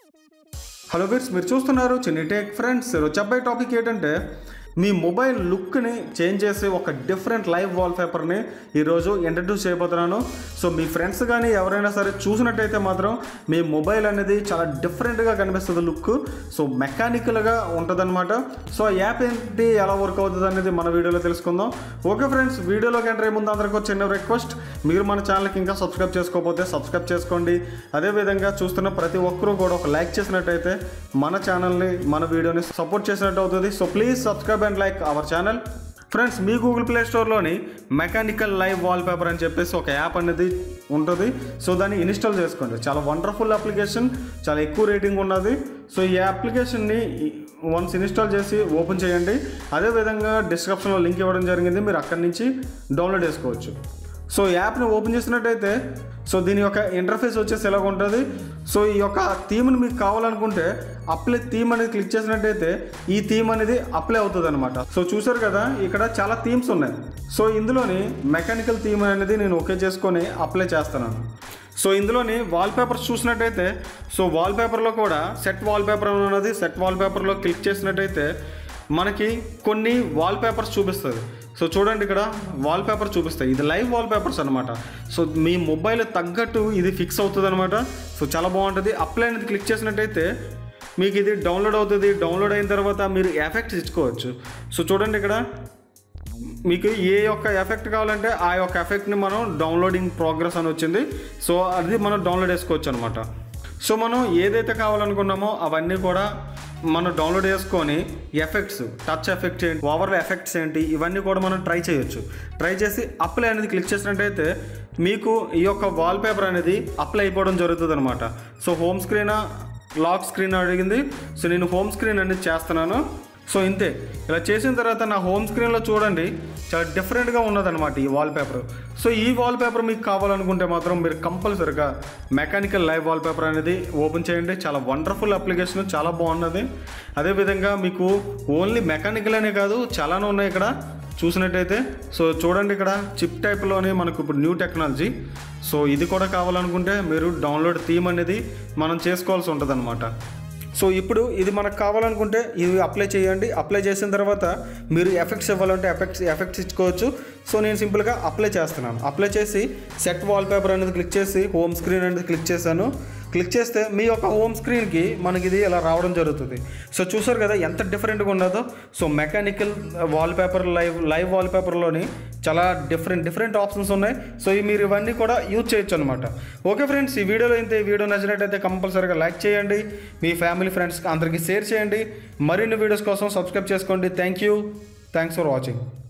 hello friends మీరు చూస్తున్నారు చిన్ని టేక్ ఫ్రెండ్స్ చెప్పే టాపిక్ ఏంటంటే మీ మొబైల్ లుక్ని చేంజ్ చేసే ఒక డిఫరెంట్ లైవ్ వాల్ పేపర్ని ఈరోజు ఇంట్రడ్యూస్ చేయబోతున్నాను సో మీ ఫ్రెండ్స్ కానీ ఎవరైనా సరే చూసినట్టయితే మాత్రం మీ మొబైల్ అనేది చాలా డిఫరెంట్గా కనిపిస్తుంది లుక్ సో మెకానికల్గా ఉంటుందన్నమాట సో ఆ యాప్ ఏంటి ఎలా వర్క్ అవుతుంది అనేది మన వీడియోలో తెలుసుకుందాం ఓకే ఫ్రెండ్స్ వీడియోలోకి ఎంటర్ అయ్యే ముందు అందరికీ ఒక చిన్న రిక్వెస్ట్ మీరు మన ఛానల్కి ఇంకా సబ్స్క్రైబ్ చేసుకోకపోతే సబ్స్క్రైబ్ చేసుకోండి అదేవిధంగా చూస్తున్న ప్రతి ఒక్కరూ కూడా ఒక లైక్ చేసినట్టయితే మన ఛానల్ని మన వీడియోని సపోర్ట్ చేసినట్టు అవుతుంది so please subscribe and like our channel friends మీ గూగుల్ ప్లే స్టోర్లోని మెకానికల్ లైవ్ వాల్ పేపర్ అని చెప్పేసి ఒక యాప్ అనేది ఉంటుంది సో దాన్ని ఇన్స్టాల్ చేసుకోండి చాలా వండర్ఫుల్ అప్లికేషన్ చాలా ఎక్కువ రేటింగ్ ఉన్నది సో ఈ అప్లికేషన్ని వన్స్ ఇన్స్టాల్ చేసి ఓపెన్ చేయండి అదేవిధంగా డిస్క్రిప్షన్లో లింక్ ఇవ్వడం జరిగింది మీరు అక్కడి నుంచి డౌన్లోడ్ చేసుకోవచ్చు సో యాప్ని ఓపెన్ చేసినట్టయితే సో దీని యొక్క ఇంటర్ఫేస్ వచ్చేసి ఎలాగ ఉంటుంది సో ఈ యొక్క థీమ్ని మీకు కావాలనుకుంటే అప్లై థీమ్ అనేది క్లిక్ చేసినట్టయితే ఈ థీమ్ అనేది అప్లై అవుతుంది అనమాట సో చూసారు కదా ఇక్కడ చాలా థీమ్స్ ఉన్నాయి సో ఇందులోని మెకానికల్ థీమ్ అనేది నేను ఓకే చేసుకొని అప్లై చేస్తున్నాను సో ఇందులోని వాల్ పేపర్స్ చూసినట్టయితే సో వాల్ పేపర్లో కూడా సెట్ వాల్ పేపర్ అని ఉన్నది సెట్ వాల్ పేపర్లో క్లిక్ చేసినట్టయితే మనకి కొన్ని వాల్ పేపర్స్ చూపిస్తుంది సో చూడండి ఇక్కడ వాల్ పేపర్ చూపిస్తాయి ఇది లైవ్ వాల్ పేపర్స్ అనమాట సో మీ మొబైల్ తగ్గట్టు ఇది ఫిక్స్ అవుతుంది అనమాట సో చాలా బాగుంటుంది అప్లై అనేది క్లిక్ చేసినట్టయితే మీకు ఇది డౌన్లోడ్ అవుతుంది డౌన్లోడ్ అయిన తర్వాత మీరు ఎఫెక్ట్స్ ఇచ్చుకోవచ్చు సో చూడండి ఇక్కడ మీకు ఏ యొక్క ఎఫెక్ట్ కావాలంటే ఆ యొక్క ఎఫెక్ట్ని మనం డౌన్లోడింగ్ ప్రోగ్రెస్ అని వచ్చింది సో అది మనం డౌన్లోడ్ చేసుకోవచ్చు అనమాట సో మనం ఏదైతే కావాలనుకున్నామో అవన్నీ కూడా మనం డౌన్లోడ్ చేసుకొని ఎఫెక్ట్స్ టచ్ ఎఫెక్ట్స్ ఏంటి ఓవర్ ఎఫెక్ట్స్ ఏంటి ఇవన్నీ కూడా మనం ట్రై చేయొచ్చు ట్రై చేసి అప్లై అనేది క్లిక్ చేసినట్టయితే మీకు ఈ యొక్క వాల్ పేపర్ అనేది అప్లై అయిపోవడం జరుగుతుంది అనమాట so home screen lock screen అడిగింది సో నేను హోమ్ స్క్రీన్ అనేది చేస్తున్నాను సో ఇంతే ఇలా చేసిన తర్వాత నా హోమ్ స్క్రీన్లో చూడండి చాలా డిఫరెంట్గా ఉన్నదన్నమాట ఈ వాల్ పేపర్ సో ఈ వాల్ పేపర్ మీకు కావాలనుకుంటే మాత్రం మీరు కంపల్సరిగా మెకానికల్ లైవ్ వాల్ పేపర్ అనేది ఓపెన్ చేయండి చాలా వండర్ఫుల్ అప్లికేషన్ చాలా బాగున్నది అదేవిధంగా మీకు ఓన్లీ మెకానికల్ అనే కాదు చాలానే ఉన్నాయి ఇక్కడ చూసినట్టయితే సో చూడండి ఇక్కడ చిప్ టైప్లోనే మనకు ఇప్పుడు న్యూ టెక్నాలజీ సో ఇది కూడా కావాలనుకుంటే మీరు డౌన్లోడ్ థీమ్ అనేది మనం చేసుకోవాల్సి ఉంటుంది సో ఇప్పుడు ఇది మనకు కావాలనుకుంటే ఇది అప్లై చేయండి అప్లై చేసిన తర్వాత మీరు ఎఫెక్ట్స్ ఇవ్వాలంటే ఎఫెక్ట్స్ ఎఫెక్ట్స్ ఇచ్చుకోవచ్చు సో నేను సింపుల్గా అప్లై చేస్తున్నాను అప్లై చేసి సెట్ వాల్ పేపర్ అనేది క్లిక్ చేసి హోమ్ స్క్రీన్ అనేది క్లిక్ చేశాను క్లిక్ చేస్తే మీ యొక్క హోమ్ స్క్రీన్కి మనకి ఇది ఇలా రావడం జరుగుతుంది సో చూసారు కదా ఎంత డిఫరెంట్గా ఉన్నదో so mechanical wallpaper live live wall పేపర్లోని చాలా డిఫరెంట్ డిఫరెంట్ ఆప్షన్స్ ఉన్నాయి సో ఈ మీరు ఇవన్నీ కూడా యూజ్ చేయొచ్చు అనమాట ఓకే ఫ్రెండ్స్ ఈ వీడియోలో ఇంత ఈ వీడియో నచ్చినట్టయితే కంపల్సరీగా లైక్ చేయండి మీ ఫ్యామిలీ ఫ్రెండ్స్కి అందరికీ షేర్ చేయండి మరిన్ని వీడియోస్ కోసం సబ్స్క్రైబ్ చేసుకోండి thank you thanks for watching